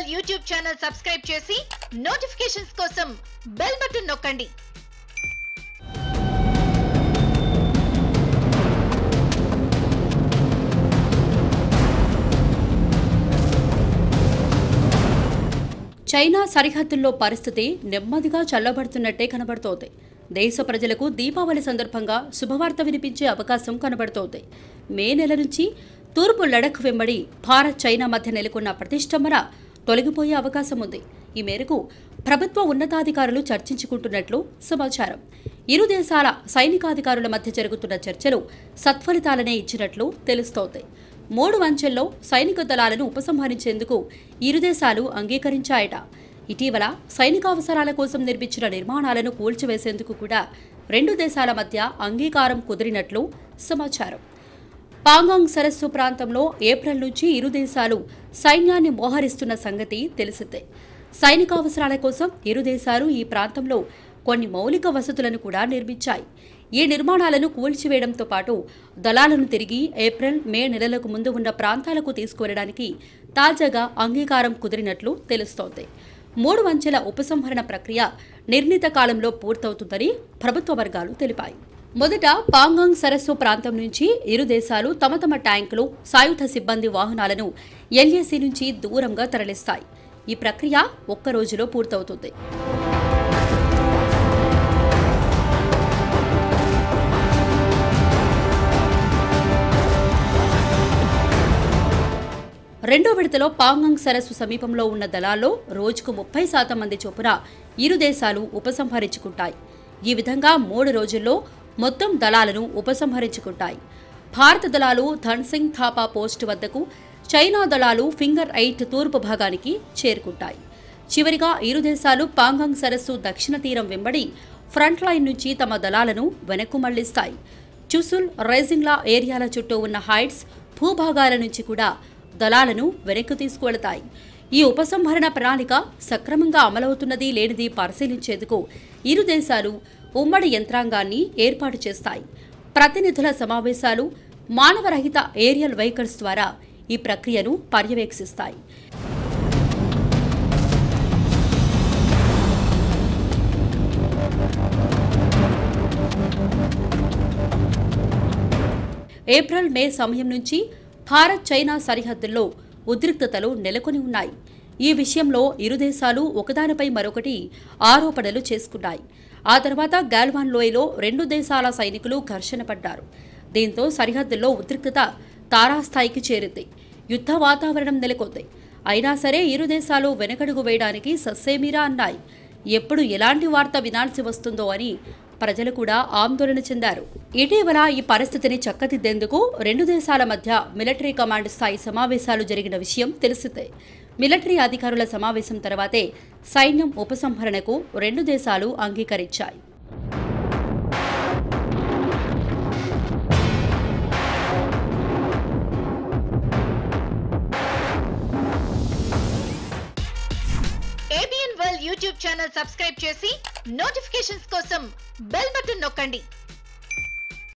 world YouTube channel subscribe చేసి notifications కోసం bell button నొక్కండి చైనా సరిహద్దుల్లో పరిస్థితి నెమ్మదిగా చల్లబడుతున్నట్టే కనబడుతోంది దేశ ప్రజలకు దీపావళి సందర్భంగా శుభవార్త వినిపించే అవకాశం కనబడుతోంది మే నెల నుంచి తూర్పు లడఖ్ వెంబడి భారత్ చైనా మధ్య నెలకొన్న ప్రతిష్టంభన తొలగిపోయే అవకాశం ఉంది ఈ మేరకు ప్రభుత్వ ఉన్నతాధికారులు చర్చించుకుంటున్నట్లు సమాచారం ఇరు దేశాల సైనికాధికారుల మధ్య జరుగుతున్న చర్చలు సత్ఫలితాలనే ఇచ్చినట్లు తెలుస్తోంది మూడు అంచెల్లో సైనిక దళాలను ఉపసంహరించేందుకు ఇరు దేశాలు అంగీకరించాయట ఇటీవల సైనిక అవసరాల కోసం నిర్మించిన నిర్మాణాలను కూల్చివేసేందుకు కూడా రెండు దేశాల మధ్య అంగీకారం కుదిరినట్లు సమాచారం పాంగాంగ్ సరస్సు ప్రాంతంలో ఏప్రిల్ నుంచి ఇరు దేశాలు సైన్యాన్ని మోహరిస్తున్న సంగతి తెలిసిందే సైనిక అవసరాల కోసం ఇరు దేశాలు ఈ ప్రాంతంలో కొన్ని మౌలిక వసతులను కూడా నిర్మించాయి ఈ నిర్మాణాలను కూల్చివేయడంతో పాటు దళాలను తిరిగి ఏప్రిల్ మే నెలలకు ముందు ఉన్న ప్రాంతాలకు తీసుకువెళ్లడానికి తాజాగా అంగీకారం కుదిరినట్లు తెలుస్తోంది మూడు అంచెల ఉపసంహరణ ప్రక్రియ నిర్ణీత కాలంలో పూర్తవుతుందని ప్రభుత్వ వర్గాలు తెలిపాయి మొదట పాంగాంగ్ సరస్సు ప్రాంతం నుంచి ఇరు దేశాలు తమ తమ ట్యాంకులు సాయుధ సిబ్బంది వాహనాలను ఎల్ఏసీ నుంచి దూరంగా తరలిస్తాయి ఈ ప్రక్రియ ఒక్క రోజులో పూర్తవుతుంది రెండో విడతలో పాంగాంగ్ సరస్సు సమీపంలో ఉన్న దళాల్లో రోజుకు ముప్పై శాతం మంది చొప్పున ఇరు దేశాలు ఉపసంహరించుకుంటాయి ఈ విధంగా మూడు రోజుల్లో మొత్తం దళాలను ఉపసంహరించుకుంటాయి భారత దళాలు ధన్సింగ్ థాపా పోస్ట్ వద్దకు చైనా దళాలు ఫింగర్ ఎయిట్ తూర్పు భాగానికి చేరుకుంటాయి చివరిగా ఇరు దేశాలు పాంగాంగ్ సరస్సు దక్షిణ తీరం వెంబడి ఫ్రంట్ లైన్ నుంచి తమ దళాలను వెనక్కు మళ్లిస్తాయి చుసుల్ రైజింగ్లా ఏరియాల చుట్టూ ఉన్న హైట్స్ భూభాగాల నుంచి కూడా దళాలను వెనక్కు తీసుకువెళతాయి ఈ ఉపసంహరణ ప్రణాళిక సక్రమంగా అమలవుతున్నది లేనిది పరిశీలించేందుకు ఇరు దేశాలు ఉమ్మడి యంత్రాంగాన్ని ఏర్పాటు చేస్తాయి ప్రతినిధుల సమావేశాలు మానవరహిత ఏరియల్ వెహికల్స్ ద్వారా ఈ ప్రక్రియను పర్యవేక్షిస్తాయి ఏప్రిల్ మే సమయం నుంచి భారత్ చైనా సరిహద్దుల్లో ఉద్రిక్తతలు నెలకొని ఉన్నాయి ఈ విషయంలో ఇరు దేశాలు ఒకదానిపై మరొకటి ఆరోపణలు చేసుకున్నాయి ఆ తర్వాత గాల్వాన్ లోయలో రెండు దేశాల సైనికులు ఘర్షణ పడ్డారు దీంతో సరిహద్దుల్లో ఉద్రిక్తత తారాస్థాయికి చేరింది యుద్ధ వాతావరణం నెలకొంది అయినా సరే ఇరు దేశాలు వెనకడుగు వేయడానికి సస్సేమీరా అన్నాయి ఎప్పుడు ఎలాంటి వార్త వినాల్సి వస్తుందో అని ప్రజలు కూడా ఆందోళన చెందారు ఇటీవల ఈ పరిస్థితిని చక్కదిద్దేందుకు రెండు దేశాల మధ్య మిలిటరీ కమాండ్ స్థాయి సమావేశాలు జరిగిన విషయం తెలిసిందే మిలిటరీ అధికారుల సమావేశం తర్వాతే సైన్యం ఉపసంహరణకు రెండు దేశాలు అంగీకరించాయి ABN world YouTube channel subscribe చేసి నోటిఫికేషన్స్ కోసం బెల్ బటన్ నొక్కండి